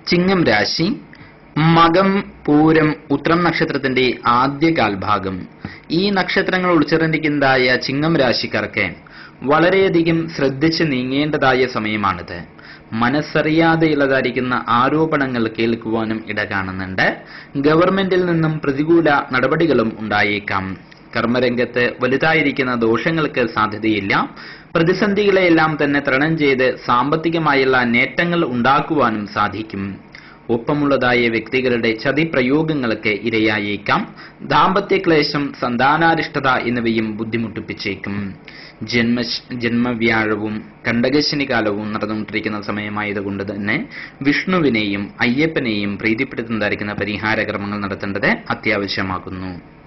ചിങ്ങം രാശി മകം പൂരം ഉത്രം നക്ഷത്രത്തിന്റെ ആദ്യ കാൽഭാഗം ഈ നക്ഷത്രങ്ങൾ ഉൾച്ചേർന്നിരിക്കുന്നതായ ചിങ്ങം രാശിക്കാർക്ക് വളരെയധികം ശ്രദ്ധിച്ച് നീങ്ങേണ്ടതായ സമയമാണിത് മനസ്സറിയാതെയുള്ളതായിരിക്കുന്ന ആരോപണങ്ങൾ കേൾക്കുവാനും ഇട കാണുന്നുണ്ട് ഗവൺമെന്റിൽ നിന്നും പ്രതികൂല നടപടികളും ഉണ്ടായേക്കാം കർമ്മരംഗത്ത് വലുതായിരിക്കുന്ന ദോഷങ്ങൾക്ക് സാധ്യതയില്ല പ്രതിസന്ധികളെയെല്ലാം തന്നെ തരണം ചെയ്ത് സാമ്പത്തികമായുള്ള നേട്ടങ്ങൾ ഉണ്ടാക്കുവാനും സാധിക്കും ഒപ്പമുള്ളതായ വ്യക്തികളുടെ ചതിപ്രയോഗങ്ങൾക്ക് ഇരയായേക്കാം ദാമ്പത്യ ക്ലേശം സന്താനാരിഷ്ടത എന്നിവയും ബുദ്ധിമുട്ടിപ്പിച്ചേക്കും ജന്മ ജന്മവ്യാഴവും കണ്ടകശനി കാലവും നടന്നുകൊണ്ടിരിക്കുന്ന സമയമായതുകൊണ്ട് തന്നെ വിഷ്ണുവിനെയും അയ്യപ്പനെയും പ്രീതിപ്പെടുത്തുന്നതായിരിക്കുന്ന പരിഹാര കർമ്മങ്ങൾ നടത്തേണ്ടത് അത്യാവശ്യമാകുന്നു